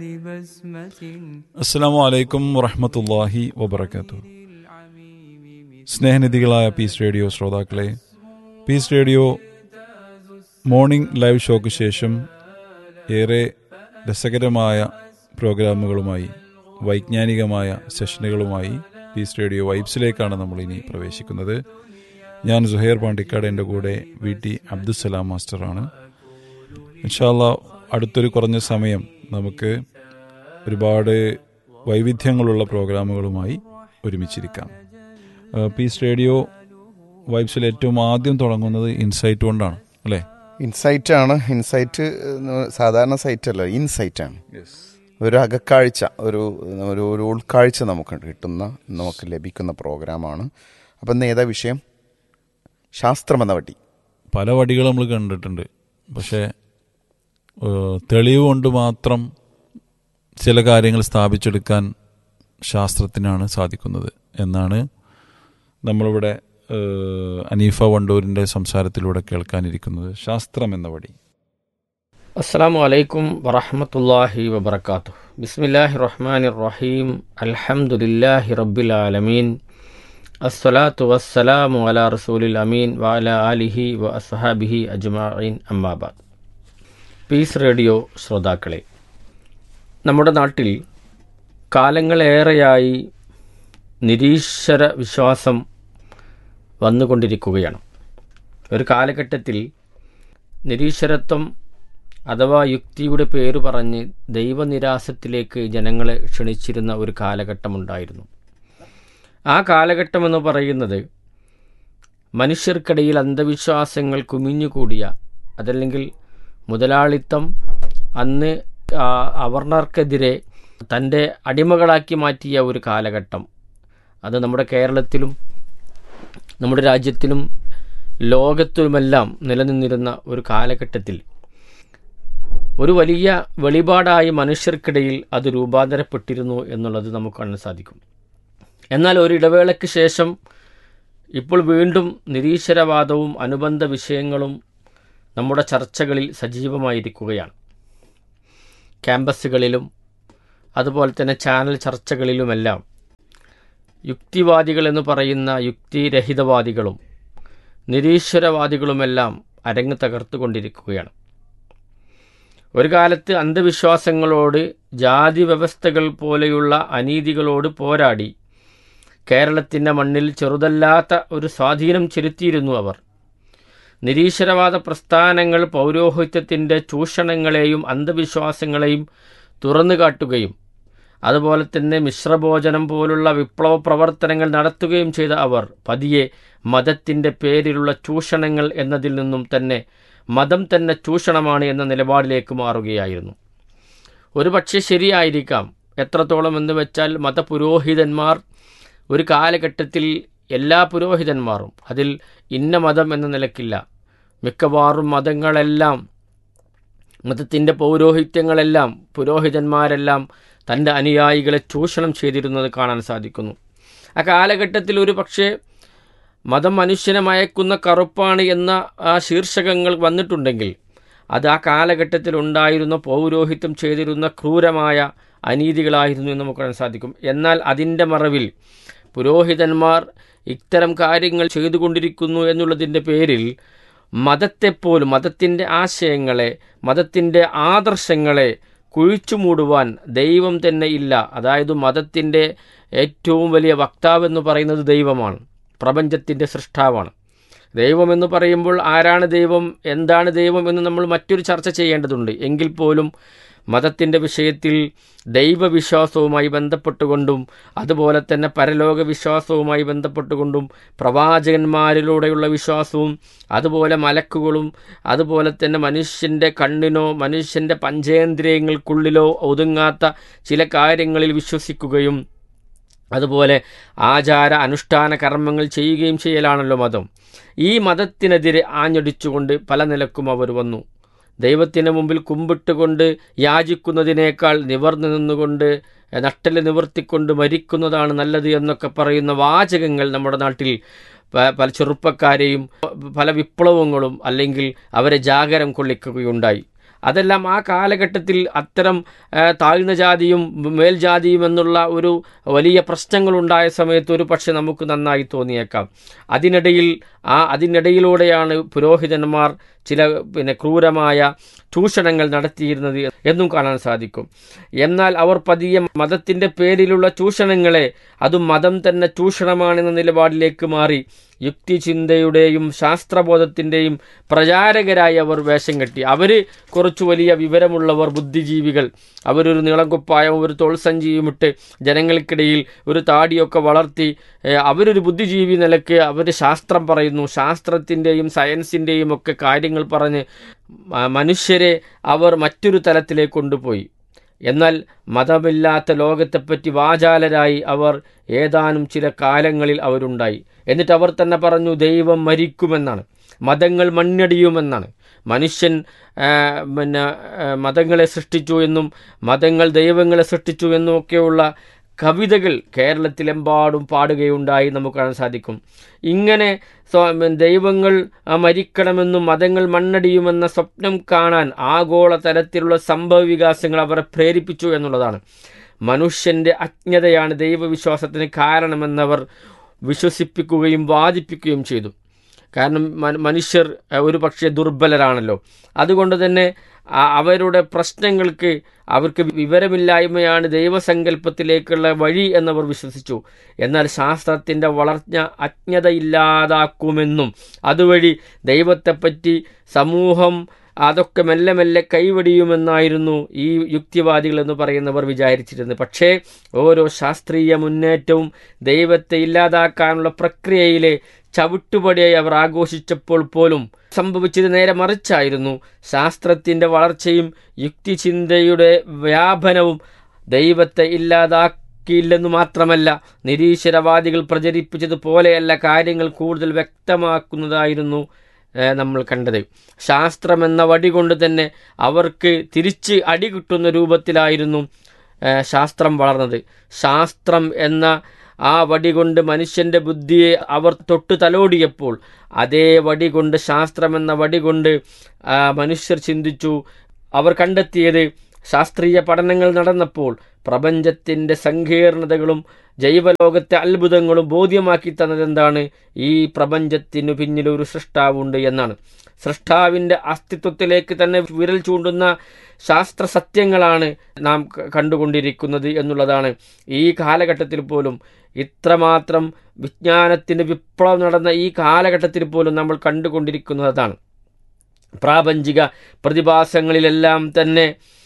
അസ്സാം വലൈക്കും വറഹമത്തല്ലാഹി വബർക്കാത്തു സ്നേഹനിധികളായ പീസ് റേഡിയോ ശ്രോതാക്കളെ പീസ് റേഡിയോ മോർണിംഗ് ലൈവ് ഷോക്ക് ശേഷം ഏറെ രസകരമായ പ്രോഗ്രാമുകളുമായി വൈജ്ഞാനികമായ സെഷനുകളുമായി പീസ് റേഡിയോ വൈബ്സിലേക്കാണ് നമ്മൾ ഇനി പ്രവേശിക്കുന്നത് ഞാൻ സുഹൈർ പാണ്ടിക്കാട് എൻ്റെ കൂടെ വി ടി അബ്ദുസലാം മാസ്റ്ററാണ് ഇൻഷാല്ല അടുത്തൊരു കുറഞ്ഞ സമയം നമുക്ക് ഒരുപാട് വൈവിധ്യങ്ങളുള്ള പ്രോഗ്രാമുകളുമായി ഒരുമിച്ചിരിക്കാം പീസ് റേഡിയോ വൈബ്സിൽ ഏറ്റവും ആദ്യം തുടങ്ങുന്നത് ഇൻസൈറ്റ് കൊണ്ടാണ് അല്ലേ ഇൻസൈറ്റ് ആണ് ഇൻസൈറ്റ് എന്ന് സാധാരണ സൈറ്റ് അല്ല ഇൻസൈറ്റ് ആണ് ഒരു അകക്കാഴ്ച ഒരു ഒരു ഒരു ഉൾക്കാഴ്ച നമുക്ക് കിട്ടുന്ന നമുക്ക് ലഭിക്കുന്ന പ്രോഗ്രാമാണ് അപ്പം ഇന്ന് ഏതാ വിഷയം ശാസ്ത്രമെന്ന വട്ടി പല വടികൾ നമ്മൾ കണ്ടിട്ടുണ്ട് പക്ഷേ ഏഹ്, തെളിവ് കൊണ്ട് മാത്രം ചില കാര്യങ്ങൾ സ്ഥാപിച്ചെടുക്കാൻ ശാസ്ത്രത്തിനാണ് സാധിക്കുന്നത് എന്നാണ് നമ്മളിവിടെ ഏഹ്, അനീഫ വണ്ടൂരിൻ്റെ സംസാരത്തിലൂടെ കേൾക്കാനിരിക്കുന്നത് ശാസ്ത്രം എന്ന വടി അസ്സാം വലൈക്കും വറഹമത്തല്ലാഹി വബർക്കാത്തു ബിസ്മില്ലാഹി റഹ്മാൻ റഹീം അൽഹംദുലില്ലാഹി റബ്ബിൽ ആലമീൻ അസ്സലാത്തു വസ്സലാമു അലാ റസൂലിൽ അമീൻ വഅല ആലിഹി വ അസ്ഹാബിഹി അജ്മഈൻ അമ്മാബാദ് പീസ് റേഡിയോ ശ്രോതാക്കളെ നമ്മുടെ നാട്ടിൽ കാലങ്ങളേറെയായി നിരീശ്വര വിശ്വാസം വന്നുകൊണ്ടിരിക്കുകയാണ് ഒരു കാലഘട്ടത്തിൽ നിരീശ്വരത്വം അഥവാ യുക്തിയുടെ പേര് പറഞ്ഞ് ദൈവനിരാസത്തിലേക്ക് ജനങ്ങളെ ക്ഷണിച്ചിരുന്ന ഒരു കാലഘട്ടമുണ്ടായിരുന്നു ആ കാലഘട്ടം എന്ന് പറയുന്നത് മനുഷ്യർക്കിടയിൽ അന്ധവിശ്വാസങ്ങൾ കുമിഞ്ഞുകൂടിയ അതല്ലെങ്കിൽ മുതലാളിത്തം അന്ന് ആ, അവർണർക്കെതിരെ തൻ്റെ അടിമകളാക്കി മാറ്റിയ ഒരു കാലഘട്ടം അത് നമ്മുടെ കേരളത്തിലും നമ്മുടെ രാജ്യത്തിലും ലോകത്തിലുമെല്ലാം നിലനിന്നിരുന്ന ഒരു കാലഘട്ടത്തിൽ ഒരു വലിയ വെളിപാടായി മനുഷ്യർക്കിടയിൽ അത് രൂപാന്തരപ്പെട്ടിരുന്നു എന്നുള്ളത് നമുക്ക് കാണാൻ സാധിക്കും എന്നാൽ ഒരു ഇടവേളയ്ക്ക് ശേഷം ഇപ്പോൾ വീണ്ടും നിരീശ്വരവാദവും അനുബന്ധ വിഷയങ്ങളും നമ്മുടെ ചർച്ചകളിൽ സജീവമായിരിക്കുകയാണ് ക്യാമ്പസുകളിലും അതുപോലെ തന്നെ ചാനൽ ചർച്ചകളിലുമെല്ലാം യുക്തിവാദികൾ എന്ന് പറയുന്ന യുക്തിരഹിതവാദികളും നിരീശ്വരവാദികളുമെല്ലാം അരങ്ങ് തകർത്തുകൊണ്ടിരിക്കുകയാണ് ഒരു കാലത്ത് അന്ധവിശ്വാസങ്ങളോട് ജാതി വ്യവസ്ഥകൾ പോലെയുള്ള അനീതികളോട് പോരാടി കേരളത്തിൻ്റെ മണ്ണിൽ ചെറുതല്ലാത്ത ഒരു സ്വാധീനം ചെലുത്തിയിരുന്നു അവർ നിരീശ്വരവാദ പ്രസ്ഥാനങ്ങൾ പൗരോഹിത്യത്തിൻ്റെ ചൂഷണങ്ങളെയും അന്ധവിശ്വാസങ്ങളെയും തുറന്നു കാട്ടുകയും അതുപോലെ തന്നെ മിശ്രഭോജനം പോലുള്ള വിപ്ലവ പ്രവർത്തനങ്ങൾ നടത്തുകയും ചെയ്ത അവർ പതിയെ മതത്തിൻ്റെ പേരിലുള്ള ചൂഷണങ്ങൾ എന്നതിൽ നിന്നും തന്നെ മതം തന്നെ ചൂഷണമാണ് എന്ന നിലപാടിലേക്ക് മാറുകയായിരുന്നു ഒരുപക്ഷെ ശരിയായിരിക്കാം എത്രത്തോളം എന്ന് വെച്ചാൽ മതപുരോഹിതന്മാർ ഒരു കാലഘട്ടത്തിൽ എല്ലാ പുരോഹിതന്മാരും അതിൽ ഇന്ന മതം എന്ന നിലക്കില്ല മിക്കവാറും മതങ്ങളെല്ലാം മതത്തിൻ്റെ പൗരോഹിത്യങ്ങളെല്ലാം പുരോഹിതന്മാരെല്ലാം തൻ്റെ അനുയായികളെ ചൂഷണം ചെയ്തിരുന്നത് കാണാൻ സാധിക്കുന്നു ആ കാലഘട്ടത്തിൽ ഒരു പക്ഷേ മതം മനുഷ്യനെ മയക്കുന്ന കറുപ്പാണ് എന്ന ആ ശീർഷകങ്ങൾ വന്നിട്ടുണ്ടെങ്കിൽ അത് ആ കാലഘട്ടത്തിൽ ഉണ്ടായിരുന്ന പൗരോഹിത്യം ചെയ്തിരുന്ന ക്രൂരമായ അനീതികളായിരുന്നു എന്ന് നമുക്ക് കാണാൻ സാധിക്കും എന്നാൽ അതിൻ്റെ മറവിൽ പുരോഹിതന്മാർ ഇത്തരം കാര്യങ്ങൾ ചെയ്തുകൊണ്ടിരിക്കുന്നു എന്നുള്ളതിൻ്റെ പേരിൽ മതത്തെപ്പോലും മതത്തിൻ്റെ ആശയങ്ങളെ മതത്തിൻ്റെ ആദർശങ്ങളെ കുഴിച്ചു മൂടുവാൻ ദൈവം തന്നെ ഇല്ല അതായത് മതത്തിൻ്റെ ഏറ്റവും വലിയ വക്താവെന്ന് പറയുന്നത് ദൈവമാണ് പ്രപഞ്ചത്തിൻ്റെ സൃഷ്ടാവാണ് ദൈവമെന്ന് പറയുമ്പോൾ ആരാണ് ദൈവം എന്താണ് ദൈവം എന്ന് നമ്മൾ മറ്റൊരു ചർച്ച ചെയ്യേണ്ടതുണ്ട് എങ്കിൽ പോലും മതത്തിൻ്റെ വിഷയത്തിൽ ദൈവവിശ്വാസവുമായി ബന്ധപ്പെട്ടുകൊണ്ടും അതുപോലെ തന്നെ പരലോക വിശ്വാസവുമായി ബന്ധപ്പെട്ടുകൊണ്ടും പ്രവാചകന്മാരിലൂടെയുള്ള വിശ്വാസവും അതുപോലെ മലക്കുകളും അതുപോലെ തന്നെ മനുഷ്യൻ്റെ കണ്ണിനോ മനുഷ്യൻ്റെ പഞ്ചേന്ദ്രിയങ്ങൾക്കുള്ളിലോ ഒതുങ്ങാത്ത ചില കാര്യങ്ങളിൽ വിശ്വസിക്കുകയും അതുപോലെ ആചാര അനുഷ്ഠാന കർമ്മങ്ങൾ ചെയ്യുകയും ചെയ്യലാണല്ലോ മതം ഈ മതത്തിനെതിരെ ആഞ്ഞടിച്ചുകൊണ്ട് പല നിലക്കും അവർ വന്നു ദൈവത്തിന് മുമ്പിൽ കുമ്പിട്ടുകൊണ്ട് യാചിക്കുന്നതിനേക്കാൾ നിവർന്നു നിന്നുകൊണ്ട് നട്ടല് നിവർത്തിക്കൊണ്ട് മരിക്കുന്നതാണ് നല്ലത് എന്നൊക്കെ പറയുന്ന വാചകങ്ങൾ നമ്മുടെ നാട്ടിൽ പ- പല ചെറുപ്പക്കാരെയും പല വിപ്ലവങ്ങളും അല്ലെങ്കിൽ അവരെ ജാഗരം കൊള്ളിക്കുകയുണ്ടായി അതെല്ലാം ആ കാലഘട്ടത്തിൽ അത്തരം ആ, താഴ്ന്ന ജാതിയും മേൽജാതിയും എന്നുള്ള ഒരു വലിയ പ്രശ്നങ്ങളുണ്ടായ സമയത്ത് ഒരു പക്ഷെ നമുക്ക് നന്നായി തോന്നിയേക്കാം അതിനിടയിൽ ആ അതിനിടയിലൂടെയാണ് പുരോഹിതന്മാർ ചില പിന്നെ ക്രൂരമായ ചൂഷണങ്ങൾ നടത്തിയിരുന്നത് എന്നും കാണാൻ സാധിക്കും എന്നാൽ അവർ പതിയെ മതത്തിൻ്റെ പേരിലുള്ള ചൂഷണങ്ങളെ അതും മതം തന്നെ ചൂഷണമാണെന്ന നിലപാടിലേക്ക് മാറി യുക്തിചിന്തയുടെയും ശാസ്ത്രബോധത്തിൻ്റെയും പ്രചാരകരായി അവർ വേഷം കെട്ടി അവർ കുറച്ച് വലിയ വിവരമുള്ളവർ ബുദ്ധിജീവികൾ അവരൊരു നീളംകുപ്പായവും ഒരു തോൾസഞ്ചിയും ഇട്ട് ജനങ്ങൾക്കിടയിൽ ഒരു താടിയൊക്കെ വളർത്തി ഏഹ്, അവരൊരു ബുദ്ധിജീവി നിലയ്ക്ക് അവർ ശാസ്ത്രം പറയുന്നു ശാസ്ത്രത്തിൻ്റെയും സയൻസിൻ്റെയും ഒക്കെ കാര്യങ്ങൾ പറഞ്ഞ് മ- മനുഷ്യരെ അവർ മറ്റൊരു തലത്തിലേക്ക് കൊണ്ടുപോയി എന്നാൽ മതമില്ലാത്ത ലോകത്തെപ്പറ്റി വാചാലരായി അവർ ഏതാനും ചില കാലങ്ങളിൽ അവരുണ്ടായി എന്നിട്ട് അവർ തന്നെ പറഞ്ഞു ദൈവം മരിക്കുമെന്നാണ് മതങ്ങൾ മണ്ണടിയുമെന്നാണ് മനുഷ്യൻ ആ, പിന്നെ ആ, മതങ്ങളെ സൃഷ്ടിച്ചു എന്നും മതങ്ങൾ ദൈവങ്ങളെ സൃഷ്ടിച്ചു എന്നും ഒക്കെയുള്ള കവിതകൾ കേരളത്തിലെമ്പാടും പാടുകയുണ്ടായി നമുക്ക് കാണാൻ സാധിക്കും ഇങ്ങനെ സ്വ- ദൈവങ്ങൾ ആ, മരിക്കണമെന്നും മതങ്ങൾ മണ്ണടിയുമെന്ന സ്വപ്നം കാണാൻ ആഗോള തലത്തിലുള്ള സംഭവ വികാസങ്ങൾ അവരെ പ്രേരിപ്പിച്ചു എന്നുള്ളതാണ് മനുഷ്യൻ്റെ അജ്ഞതയാണ് ദൈവവിശ്വാസത്തിന് കാരണമെന്നവർ വിശ്വസിപ്പിക്കുകയും വാദിപ്പിക്കുകയും ചെയ്തു കാരണം മ- മനുഷ്യർ അഹ്, ഒരു പക്ഷേ ദുർബലരാണല്ലോ അതുകൊണ്ട് തന്നെ ആ- അവരുടെ പ്രശ്നങ്ങൾക്ക് അവർക്ക് വിവരമില്ലായ്മയാണ് ദൈവസങ്കല്പത്തിലേക്കുള്ള വഴി എന്നവർ വിശ്വസിച്ചു എന്നാൽ ശാസ്ത്രത്തിൻ്റെ വളർച്ച അജ്ഞത ഇല്ലാതാക്കുമെന്നും അതുവഴി ദൈവത്തെപ്പറ്റി സമൂഹം അതൊക്കെ മെല്ലെ മെല്ലെ കൈവടിയുമെന്നായിരുന്നു ഈ യുക്തിവാദികൾ എന്ന് പറയുന്നവർ വിചാരിച്ചിരുന്നത് പക്ഷേ ഓരോ ശാസ്ത്രീയ മുന്നേറ്റവും ദൈവത്തെ ഇല്ലാതാക്കാനുള്ള പ്രക്രിയയിലെ ചവിട്ടുപടിയായി അവർ ആഘോഷിച്ചപ്പോൾ പോലും സംഭവിച്ചത് നേരെ മറിച്ചായിരുന്നു ശാസ്ത്രത്തിൻ്റെ വളർച്ചയും യുക്തിചിന്തയുടെ വ്യാപനവും ദൈവത്തെ ഇല്ലാതാക്കിയില്ലെന്നു മാത്രമല്ല നിരീശ്വരവാദികൾ പ്രചരിപ്പിച്ചതുപോലെയല്ല കാര്യങ്ങൾ കൂടുതൽ വ്യക്തമാക്കുന്നതായിരുന്നു ഏഹ്, നമ്മൾ കണ്ടത് ശാസ്ത്രമെന്ന വടി കൊണ്ട് തന്നെ അവർക്ക് തിരിച്ച് അടി കിട്ടുന്ന രൂപത്തിലായിരുന്നു ഏഹ്, ശാസ്ത്രം വളർന്നത് ശാസ്ത്രം എന്ന ആ വടി കൊണ്ട് മനുഷ്യൻ്റെ ബുദ്ധിയെ അവർ തൊട്ട് തലോടിയപ്പോൾ അതേ വടി കൊണ്ട് ശാസ്ത്രമെന്ന വടി കൊണ്ട് ആ, മനുഷ്യർ ചിന്തിച്ചു അവർ കണ്ടെത്തിയത് ശാസ്ത്രീയ പഠനങ്ങൾ നടന്നപ്പോൾ പ്രപഞ്ചത്തിൻ്റെ സങ്കീർണതകളും ജൈവലോകത്തെ അത്ഭുതങ്ങളും ബോധ്യമാക്കി തന്നതെന്താണ് ഈ പ്രപഞ്ചത്തിനു പിന്നിൽ ഒരു സൃഷ്ടാവുണ്ട് എന്നാണ് സൃഷ്ടാവിൻ്റെ അസ്തിത്വത്തിലേക്ക് തന്നെ വിരൽ ചൂണ്ടുന്ന ശാസ്ത്ര സത്യങ്ങളാണ് നാം ക- കണ്ടുകൊണ്ടിരിക്കുന്നത് എന്നുള്ളതാണ് ഈ കാലഘട്ടത്തിൽ പോലും ഇത്രമാത്രം വിജ്ഞാനത്തിൻ്റെ വിപ്ലവം നടന്ന ഈ കാലഘട്ടത്തിൽ പോലും നമ്മൾ കണ്ടുകൊണ്ടിരിക്കുന്നതാണ് പ്രാപഞ്ചിക പ്രതിഭാസങ്ങളിലെല്ലാം തന്നെ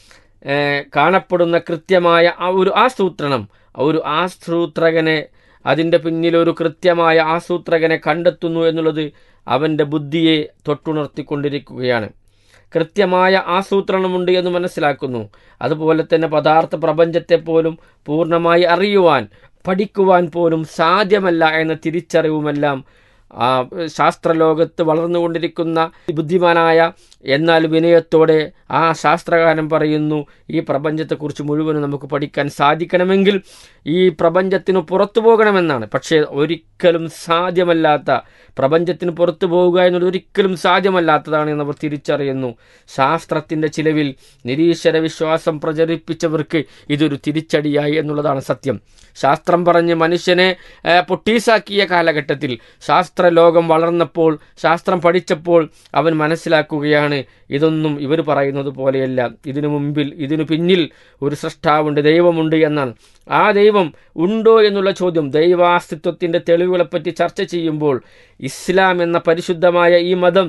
ഏഹ്, കാണപ്പെടുന്ന കൃത്യമായ ആ ഒരു ആസൂത്രണം ഒരു ആസൂത്രകനെ അതിൻ്റെ പിന്നിലൊരു കൃത്യമായ ആസൂത്രകനെ കണ്ടെത്തുന്നു എന്നുള്ളത് അവൻ്റെ ബുദ്ധിയെ തൊട്ടുണർത്തിക്കൊണ്ടിരിക്കുകയാണ് കൃത്യമായ ആസൂത്രണമുണ്ട് എന്ന് മനസ്സിലാക്കുന്നു അതുപോലെ തന്നെ പദാർത്ഥ പ്രപഞ്ചത്തെ പോലും പൂർണ്ണമായി അറിയുവാൻ പഠിക്കുവാൻ പോലും സാധ്യമല്ല എന്ന തിരിച്ചറിവുമെല്ലാം ആ ശാസ്ത്രലോകത്ത് വളർന്നുകൊണ്ടിരിക്കുന്ന ബുദ്ധിമാനായ എന്നാൽ വിനയത്തോടെ ആ ശാസ്ത്രകാരൻ പറയുന്നു ഈ പ്രപഞ്ചത്തെക്കുറിച്ച് മുഴുവനും നമുക്ക് പഠിക്കാൻ സാധിക്കണമെങ്കിൽ ഈ പ്രപഞ്ചത്തിന് പുറത്തു പോകണമെന്നാണ് പക്ഷേ ഒരിക്കലും സാധ്യമല്ലാത്ത പ്രപഞ്ചത്തിന് പുറത്തു പോവുക എന്നുള്ളത് ഒരിക്കലും സാധ്യമല്ലാത്തതാണ് എന്നവർ തിരിച്ചറിയുന്നു ശാസ്ത്രത്തിൻ്റെ ചിലവിൽ നിരീശ്വര വിശ്വാസം പ്രചരിപ്പിച്ചവർക്ക് ഇതൊരു തിരിച്ചടിയായി എന്നുള്ളതാണ് സത്യം ശാസ്ത്രം പറഞ്ഞ് മനുഷ്യനെ ഏഹ്, പൊട്ടീസാക്കിയ കാലഘട്ടത്തിൽ ശാസ്ത്രലോകം വളർന്നപ്പോൾ ശാസ്ത്രം പഠിച്ചപ്പോൾ അവൻ മനസ്സിലാക്കുകയാണ് ഇതൊന്നും ഇവർ പറയുന്നത് പോലെയല്ല ഇതിനു മുമ്പിൽ ഇതിനു പിന്നിൽ ഒരു സൃഷ്ടാവുണ്ട് ദൈവമുണ്ട് എന്നാണ് ആ ദൈവം ഉണ്ടോ എന്നുള്ള ചോദ്യം ദൈവാസ്തിത്വത്തിൻ്റെ തെളിവുകളെപ്പറ്റി ചർച്ച ചെയ്യുമ്പോൾ ഇസ്ലാം എന്ന പരിശുദ്ധമായ ഈ മതം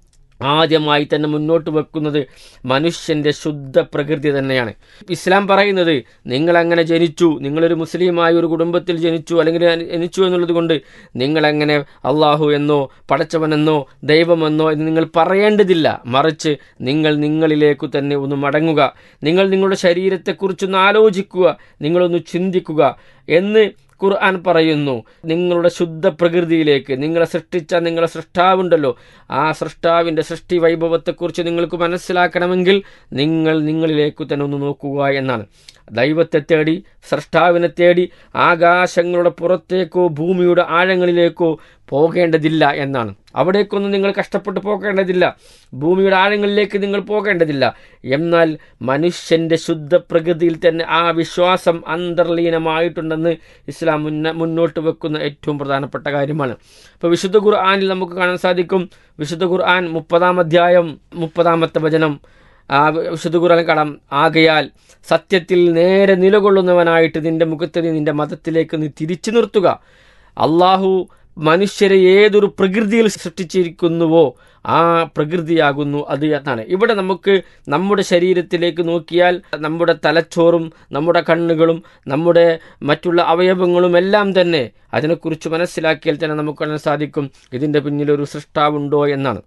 ആദ്യമായി തന്നെ മുന്നോട്ട് വെക്കുന്നത് മനുഷ്യൻ്റെ ശുദ്ധ പ്രകൃതി തന്നെയാണ് ഇസ്ലാം പറയുന്നത് നിങ്ങളങ്ങനെ ജനിച്ചു നിങ്ങളൊരു മുസ്ലിമായ ഒരു കുടുംബത്തിൽ ജനിച്ചു അല്ലെങ്കിൽ ജനിച്ചു എന്നുള്ളത് കൊണ്ട് നിങ്ങളങ്ങനെ അള്ളാഹു എന്നോ പടച്ചവനെന്നോ ദൈവമെന്നോ എന്ന് നിങ്ങൾ പറയേണ്ടതില്ല മറിച്ച് നിങ്ങൾ നിങ്ങളിലേക്ക് തന്നെ ഒന്ന് മടങ്ങുക നിങ്ങൾ നിങ്ങളുടെ ശരീരത്തെക്കുറിച്ചൊന്ന് ആലോചിക്കുക നിങ്ങളൊന്ന് ചിന്തിക്കുക എന്ന് ഖുർആൻ പറയുന്നു നിങ്ങളുടെ ശുദ്ധ പ്രകൃതിയിലേക്ക് നിങ്ങളെ സൃഷ്ടിച്ച നിങ്ങളെ സൃഷ്ടാവുണ്ടല്ലോ ആ സൃഷ്ടാവിൻ്റെ സൃഷ്ടി വൈഭവത്തെക്കുറിച്ച് നിങ്ങൾക്ക് മനസ്സിലാക്കണമെങ്കിൽ നിങ്ങൾ നിങ്ങളിലേക്ക് തന്നെ ഒന്ന് നോക്കുക എന്നാണ് ദൈവത്തെ തേടി സൃഷ്ടാവിനെ തേടി ആകാശങ്ങളുടെ പുറത്തേക്കോ ഭൂമിയുടെ ആഴങ്ങളിലേക്കോ പോകേണ്ടതില്ല എന്നാണ് അവിടേക്കൊന്നും നിങ്ങൾ കഷ്ടപ്പെട്ട് പോകേണ്ടതില്ല ഭൂമിയുടെ ആഴങ്ങളിലേക്ക് നിങ്ങൾ പോകേണ്ടതില്ല എന്നാൽ മനുഷ്യൻ്റെ ശുദ്ധ പ്രകൃതിയിൽ തന്നെ ആ വിശ്വാസം അന്തർലീനമായിട്ടുണ്ടെന്ന് ഇസ്ലാം മുന്ന മുന്നോട്ട് വെക്കുന്ന ഏറ്റവും പ്രധാനപ്പെട്ട കാര്യമാണ് ഇപ്പോൾ വിശുദ്ധ ഖുർആാനിൽ നമുക്ക് കാണാൻ സാധിക്കും വിശുദ്ധ ഖുർആൻ മുപ്പതാം അധ്യായം മുപ്പതാമത്തെ വചനം ആ വിശുദ്ധ ഖുർആൻ കാണാം ആകയാൽ സത്യത്തിൽ നേരെ നിലകൊള്ളുന്നവനായിട്ട് നിന്റെ മുഖത്ത് നീ നിന്റെ മതത്തിലേക്ക് നീ തിരിച്ചു നിർത്തുക അള്ളാഹു മനുഷ്യരെ ഏതൊരു പ്രകൃതിയിൽ സൃഷ്ടിച്ചിരിക്കുന്നുവോ ആ പ്രകൃതിയാകുന്നു അത് എന്നാണ് ഇവിടെ നമുക്ക് നമ്മുടെ ശരീരത്തിലേക്ക് നോക്കിയാൽ നമ്മുടെ തലച്ചോറും നമ്മുടെ കണ്ണുകളും നമ്മുടെ മറ്റുള്ള അവയവങ്ങളും എല്ലാം തന്നെ അതിനെക്കുറിച്ച് മനസ്സിലാക്കിയാൽ തന്നെ നമുക്ക് കാണാൻ സാധിക്കും ഇതിൻ്റെ പിന്നിലൊരു സൃഷ്ടാവുണ്ടോ എന്നാണ്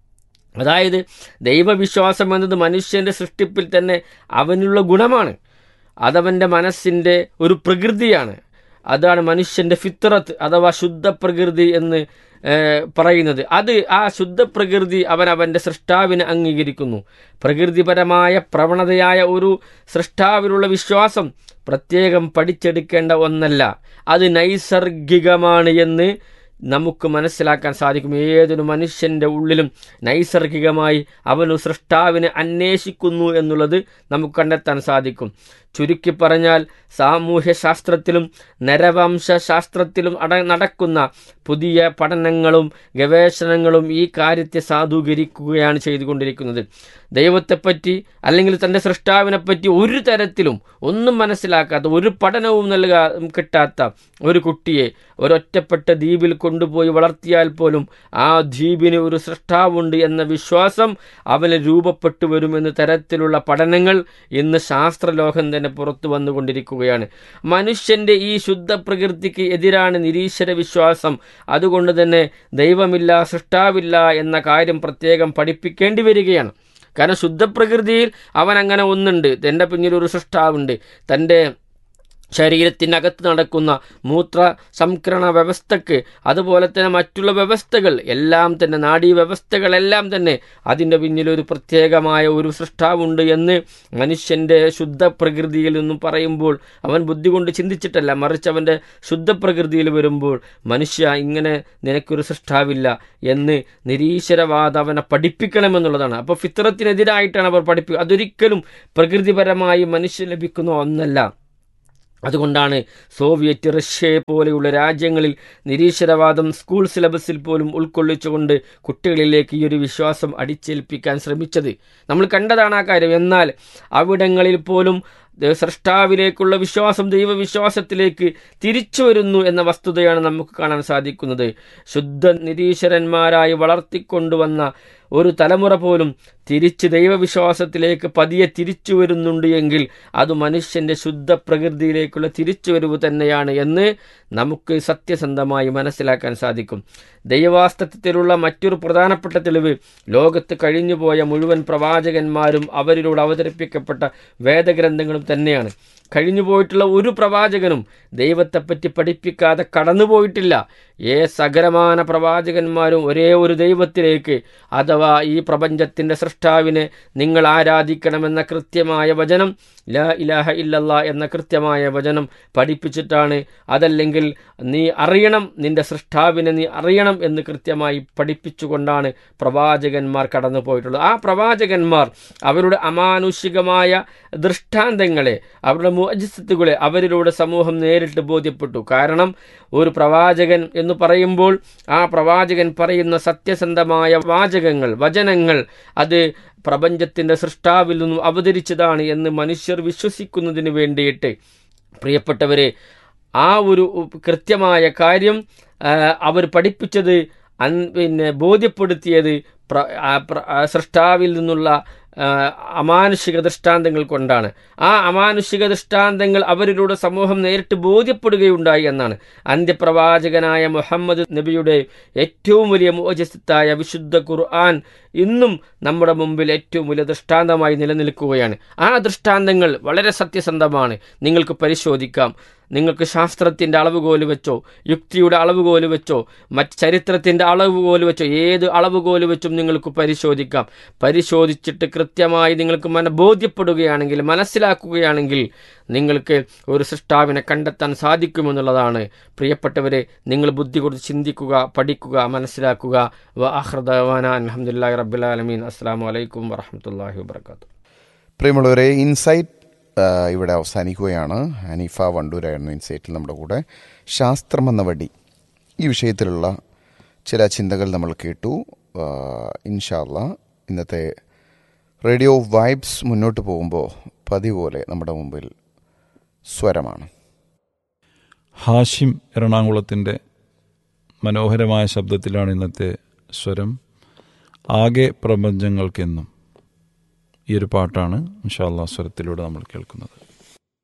അതായത് ദൈവവിശ്വാസം എന്നത് മനുഷ്യൻ്റെ സൃഷ്ടിപ്പിൽ തന്നെ അവനുള്ള ഗുണമാണ് അതവൻ്റെ മനസ്സിൻ്റെ ഒരു പ്രകൃതിയാണ് അതാണ് മനുഷ്യൻ്റെ ഫിത്രത്ത് അഥവാ ശുദ്ധ പ്രകൃതി എന്ന് ഏഹ്, പറയുന്നത് അത് ആ ശുദ്ധ പ്രകൃതി അവൻ അവൻ്റെ സൃഷ്ടാവിനെ അംഗീകരിക്കുന്നു പ്രകൃതിപരമായ പ്രവണതയായ ഒരു സൃഷ്ടാവിലുള്ള വിശ്വാസം പ്രത്യേകം പഠിച്ചെടുക്കേണ്ട ഒന്നല്ല അത് നൈസർഗികമാണ് എന്ന് നമുക്ക് മനസ്സിലാക്കാൻ സാധിക്കും ഏതൊരു മനുഷ്യൻ്റെ ഉള്ളിലും നൈസർഗികമായി അവനു സൃഷ്ടാവിനെ അന്വേഷിക്കുന്നു എന്നുള്ളത് നമുക്ക് കണ്ടെത്താൻ സാധിക്കും ചുരുക്കി പറഞ്ഞാൽ സാമൂഹ്യ ശാസ്ത്രത്തിലും നരവംശ ശാസ്ത്രത്തിലും അട നടക്കുന്ന പുതിയ പഠനങ്ങളും ഗവേഷണങ്ങളും ഈ കാര്യത്തെ സാധൂകരിക്കുകയാണ് ചെയ്തുകൊണ്ടിരിക്കുന്നത് ദൈവത്തെപ്പറ്റി അല്ലെങ്കിൽ തൻ്റെ സൃഷ്ടാവിനെപ്പറ്റി ഒരു തരത്തിലും ഒന്നും മനസ്സിലാക്കാത്ത ഒരു പഠനവും നൽകാ കിട്ടാത്ത ഒരു കുട്ടിയെ ഒരൊറ്റപ്പെട്ട ദ്വീപിൽ കൊണ്ടുപോയി വളർത്തിയാൽ പോലും ആ ദ്വീപിന് ഒരു സൃഷ്ടാവുണ്ട് എന്ന വിശ്വാസം അവന് രൂപപ്പെട്ടു വരുമെന്ന തരത്തിലുള്ള പഠനങ്ങൾ ഇന്ന് ശാസ്ത്രലോകം തന്നെ പുറത്തു വന്നുകൊണ്ടിരിക്കുകയാണ് മനുഷ്യൻ്റെ ഈ ശുദ്ധ പ്രകൃതിക്ക് എതിരാണ് നിരീശ്വര വിശ്വാസം അതുകൊണ്ട് തന്നെ ദൈവമില്ല സൃഷ്ടാവില്ല എന്ന കാര്യം പ്രത്യേകം പഠിപ്പിക്കേണ്ടി വരികയാണ് കാരണം ശുദ്ധപ്രകൃതിയിൽ അവൻ അങ്ങനെ ഒന്നുണ്ട് എൻ്റെ പിന്നിൽ ഒരു സൃഷ്ടാവുണ്ട് തൻ്റെ ശരീരത്തിനകത്ത് നടക്കുന്ന മൂത്ര സംക്രമണ വ്യവസ്ഥക്ക് അതുപോലെ തന്നെ മറ്റുള്ള വ്യവസ്ഥകൾ എല്ലാം തന്നെ നാഡീ വ്യവസ്ഥകളെല്ലാം തന്നെ അതിൻ്റെ പിന്നിൽ ഒരു പ്രത്യേകമായ ഒരു സൃഷ്ടാവുണ്ട് എന്ന് മനുഷ്യൻ്റെ ശുദ്ധ പ്രകൃതിയിൽ നിന്നും പറയുമ്പോൾ അവൻ ബുദ്ധി കൊണ്ട് ചിന്തിച്ചിട്ടല്ല മറിച്ച് അവൻ്റെ ശുദ്ധ പ്രകൃതിയിൽ വരുമ്പോൾ മനുഷ്യ ഇങ്ങനെ നിനക്കൊരു സൃഷ്ടാവില്ല എന്ന് നിരീശ്വരവാദ അവനെ പഠിപ്പിക്കണമെന്നുള്ളതാണ് അപ്പോൾ ഫിത്രത്തിനെതിരായിട്ടാണ് അവർ പഠിപ്പിക്കുക അതൊരിക്കലും പ്രകൃതിപരമായി മനുഷ്യൻ ലഭിക്കുന്ന ഒന്നല്ല അതുകൊണ്ടാണ് സോവിയറ്റ് റഷ്യയെ പോലെയുള്ള രാജ്യങ്ങളിൽ നിരീശ്വരവാദം സ്കൂൾ സിലബസിൽ പോലും ഉൾക്കൊള്ളിച്ചുകൊണ്ട് കുട്ടികളിലേക്ക് ഈ ഒരു വിശ്വാസം അടിച്ചേൽപ്പിക്കാൻ ശ്രമിച്ചത് നമ്മൾ കണ്ടതാണ് ആ കാര്യം എന്നാൽ അവിടങ്ങളിൽ പോലും ദ- സൃഷ്ടാവിലേക്കുള്ള വിശ്വാസം ദൈവവിശ്വാസത്തിലേക്ക് തിരിച്ചു വരുന്നു എന്ന വസ്തുതയാണ് നമുക്ക് കാണാൻ സാധിക്കുന്നത് ശുദ്ധ നിരീശ്വരന്മാരായി വളർത്തിക്കൊണ്ടുവന്ന ഒരു തലമുറ പോലും തിരിച്ച് ദൈവവിശ്വാസത്തിലേക്ക് പതിയെ തിരിച്ചു വരുന്നുണ്ട് എങ്കിൽ അത് മനുഷ്യൻ്റെ ശുദ്ധ പ്രകൃതിയിലേക്കുള്ള തിരിച്ചുവരവ് തന്നെയാണ് എന്ന് നമുക്ക് സത്യസന്ധമായി മനസ്സിലാക്കാൻ സാധിക്കും ദൈവാസ്തത്വത്തിലുള്ള മറ്റൊരു പ്രധാനപ്പെട്ട തെളിവ് ലോകത്ത് കഴിഞ്ഞുപോയ മുഴുവൻ പ്രവാചകന്മാരും അവരിലൂടെ അവതരിപ്പിക്കപ്പെട്ട വേദഗ്രന്ഥങ്ങളും തന്നെയാണ് കഴിഞ്ഞുപോയിട്ടുള്ള ഒരു പ്രവാചകനും ദൈവത്തെപ്പറ്റി പഠിപ്പിക്കാതെ കടന്നുപോയിട്ടില്ല ഏ സകലമാന പ്രവാചകന്മാരും ഒരേ ഒരു ദൈവത്തിലേക്ക് അഥവാ ഈ പ്രപഞ്ചത്തിൻ്റെ സൃഷ്ടാവിനെ നിങ്ങൾ ആരാധിക്കണമെന്ന കൃത്യമായ വചനം ലാ ഇലാഹ ഇല്ലല്ലാ എന്ന കൃത്യമായ വചനം പഠിപ്പിച്ചിട്ടാണ് അതല്ലെങ്കിൽ നീ അറിയണം നിന്റെ സൃഷ്ടാവിനെ നീ അറിയണം എന്ന് കൃത്യമായി പഠിപ്പിച്ചുകൊണ്ടാണ് പ്രവാചകന്മാർ കടന്നു പോയിട്ടുള്ളത് ആ പ്രവാചകന്മാർ അവരുടെ അമാനുഷികമായ ദൃഷ്ടാന്തങ്ങളെ അവരുടെ മോജിസത്തുകളെ അവരിലൂടെ സമൂഹം നേരിട്ട് ബോധ്യപ്പെട്ടു കാരണം ഒരു പ്രവാചകൻ എന്ന് പറയുമ്പോൾ ആ പ്രവാചകൻ പറയുന്ന സത്യസന്ധമായ വാചകങ്ങൾ വചനങ്ങൾ അത് പ്രപഞ്ചത്തിൻ്റെ സൃഷ്ടാവിൽ നിന്നും അവതരിച്ചതാണ് എന്ന് മനുഷ്യർ വിശ്വസിക്കുന്നതിന് വേണ്ടിയിട്ട് പ്രിയപ്പെട്ടവരെ ആ ഒരു കൃത്യമായ കാര്യം ആ, അവർ പഠിപ്പിച്ചത് അൻ പിന്നെ ബോധ്യപ്പെടുത്തിയത് പ്ര ആ പ്ര- ആ സൃഷ്ടാവിൽ നിന്നുള്ള ആ, അമാനുഷിക ദൃഷ്ടാന്തങ്ങൾ കൊണ്ടാണ് ആ അമാനുഷിക ദൃഷ്ടാന്തങ്ങൾ അവരിലൂടെ സമൂഹം നേരിട്ട് ബോധ്യപ്പെടുകയുണ്ടായി എന്നാണ് അന്ത്യപ്രവാചകനായ മുഹമ്മദ് നബിയുടെ ഏറ്റവും വലിയ മോചിത്തായ വിശുദ്ധ ഖുർആൻ ഇന്നും നമ്മുടെ മുമ്പിൽ ഏറ്റവും വലിയ ദൃഷ്ടാന്തമായി നിലനിൽക്കുകയാണ് ആ ദൃഷ്ടാന്തങ്ങൾ വളരെ സത്യസന്ധമാണ് നിങ്ങൾക്ക് പരിശോധിക്കാം നിങ്ങൾക്ക് ശാസ്ത്രത്തിൻ്റെ അളവുകോല് വെച്ചോ യുക്തിയുടെ അളവുകോല് വെച്ചോ മറ്റ് ചരിത്രത്തിൻ്റെ അളവുകോല് വെച്ചോ ഏത് അളവുകോല് വെച്ചും നിങ്ങൾക്ക് പരിശോധിക്കാം പരിശോധിച്ചിട്ട് കൃത്യമായി നിങ്ങൾക്ക് മന ബോധ്യപ്പെടുകയാണെങ്കിൽ മനസ്സിലാക്കുകയാണെങ്കിൽ നിങ്ങൾക്ക് ഒരു സൃഷ്ടാവിനെ കണ്ടെത്താൻ സാധിക്കുമെന്നുള്ളതാണ് പ്രിയപ്പെട്ടവരെ നിങ്ങൾ ബുദ്ധി കൊടുത്ത് ചിന്തിക്കുക പഠിക്കുക മനസ്സിലാക്കുക വ ആഹ്റദവാന അലഹമുല്ലാ റബ്ബുലാലമീൻ അസ്സാം വലൈക്കും വറഹമത്തല്ലാഹി വാബർക്കാത്തു പ്രിയമുള്ളവരെ ഇൻസൈറ്റ് ആ, ഇവിടെ അവസാനിക്കുകയാണ് ഹനീഫ വണ്ടൂരായിരുന്നു ഇൻസൈറ്റിൽ നമ്മുടെ കൂടെ ശാസ്ത്രം എന്ന വടി ഈ വിഷയത്തിലുള്ള ചില ചിന്തകൾ നമ്മൾ കേട്ടു ആ, ഇൻഷാല്ല ഇന്നത്തെ റേഡിയോ വൈബ്സ് മുന്നോട്ട് പോകുമ്പോൾ പതിവ് പോലെ നമ്മുടെ മുമ്പിൽ സ്വരമാണ് ഹാഷിം എറണാകുളത്തിൻ്റെ മനോഹരമായ ശബ്ദത്തിലാണ് ഇന്നത്തെ സ്വരം ആകെ പ്രപഞ്ചങ്ങൾക്കെന്നും ഈ ഒരു പാട്ടാണ് ഇൻഷാല്ലാ സ്വരത്തിലൂടെ നമ്മൾ കേൾക്കുന്നത്